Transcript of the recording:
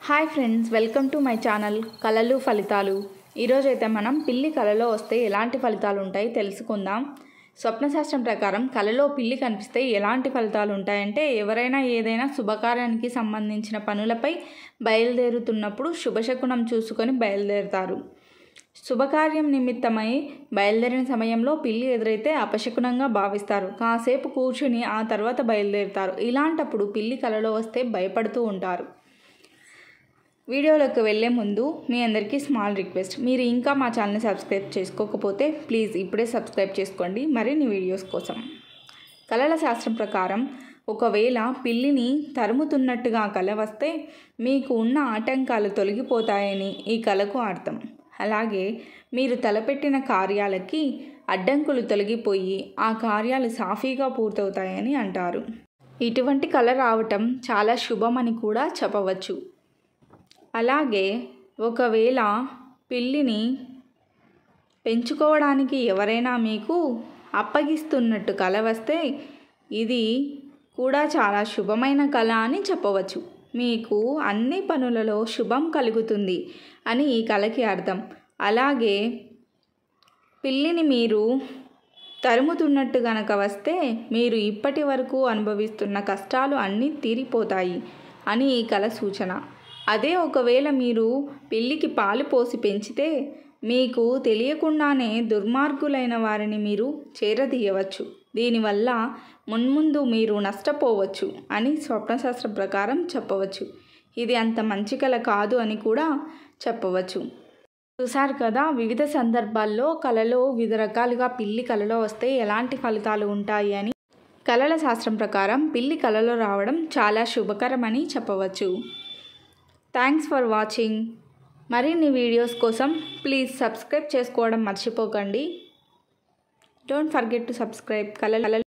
hi friends welcome to my channel కళలు ఫలితాలు ఈరోజు అయితే మనం పిల్లి కళలో వస్తే ఎలాంటి ఫలితాలు ఉంటాయి తెలుసుకుందాం స్వప్నశాస్త్రం ప్రకారం కళలో పిల్లి కనిపిస్తే ఎలాంటి ఫలితాలు ఉంటాయంటే ఎవరైనా ఏదైనా శుభకార్యానికి సంబంధించిన పనులపై బయలుదేరుతున్నప్పుడు శుభశకునం చూసుకొని బయలుదేరుతారు శుభకార్యం నిమిత్తమై బయలుదేరిన సమయంలో పిల్లి ఎదురైతే అపశకునంగా భావిస్తారు కాసేపు కూర్చుని ఆ తర్వాత బయలుదేరుతారు ఇలాంటప్పుడు పిల్లి కలలో వస్తే భయపడుతూ ఉంటారు వీడియోలోకి వెళ్ళే ముందు మీ అందరికీ స్మాల్ రిక్వెస్ట్ మీరు ఇంకా మా ఛానల్ని సబ్స్క్రైబ్ చేసుకోకపోతే ప్లీజ్ ఇప్పుడే సబ్స్క్రైబ్ చేసుకోండి మరిన్ని వీడియోస్ కోసం కళల శాస్త్రం ప్రకారం ఒకవేళ పిల్లిని తరుముతున్నట్టుగా కళ వస్తే మీకు ఉన్న ఆటంకాలు తొలగిపోతాయని ఈ కళకు అర్థం అలాగే మీరు తలపెట్టిన కార్యాలకి అడ్డంకులు తొలగిపోయి ఆ కార్యాలు సాఫీగా పూర్తవుతాయని అంటారు ఇటువంటి కళ రావటం చాలా శుభమని కూడా చెప్పవచ్చు అలాగే ఒకవేళ పిల్లిని పెంచుకోవడానికి ఎవరైనా మీకు అప్పగిస్తున్నట్టు కల వస్తే ఇది కూడా చాలా శుభమైన కళ అని చెప్పవచ్చు మీకు అన్ని పనులలో శుభం కలుగుతుంది అని ఈ కళకి అర్థం అలాగే పిల్లిని మీరు తరుముతున్నట్టు గనక వస్తే మీరు ఇప్పటి వరకు అనుభవిస్తున్న కష్టాలు అన్నీ తీరిపోతాయి అని ఈ కళ సూచన అదే ఒకవేళ మీరు పిల్లికి పాలు పోసి పెంచితే మీకు తెలియకుండానే దుర్మార్గులైన వారిని మీరు చేరదీయవచ్చు దీనివల్ల మున్ముందు మీరు నష్టపోవచ్చు అని స్వప్నశాస్త్ర ప్రకారం చెప్పవచ్చు ఇది అంత మంచి కళ కాదు అని కూడా చెప్పవచ్చు చూసారు కదా వివిధ సందర్భాల్లో కళలో వివిధ రకాలుగా పిల్లి కళలో వస్తే ఎలాంటి ఫలితాలు ఉంటాయి అని కళల శాస్త్రం ప్రకారం పిల్లి కళలో రావడం చాలా శుభకరమని చెప్పవచ్చు థ్యాంక్స్ ఫర్ వాచింగ్ మరిన్ని వీడియోస్ కోసం ప్లీజ్ సబ్స్క్రైబ్ చేసుకోవడం మర్చిపోకండి డోంట్ ఫర్గెట్ టు సబ్స్క్రైబ్ కళ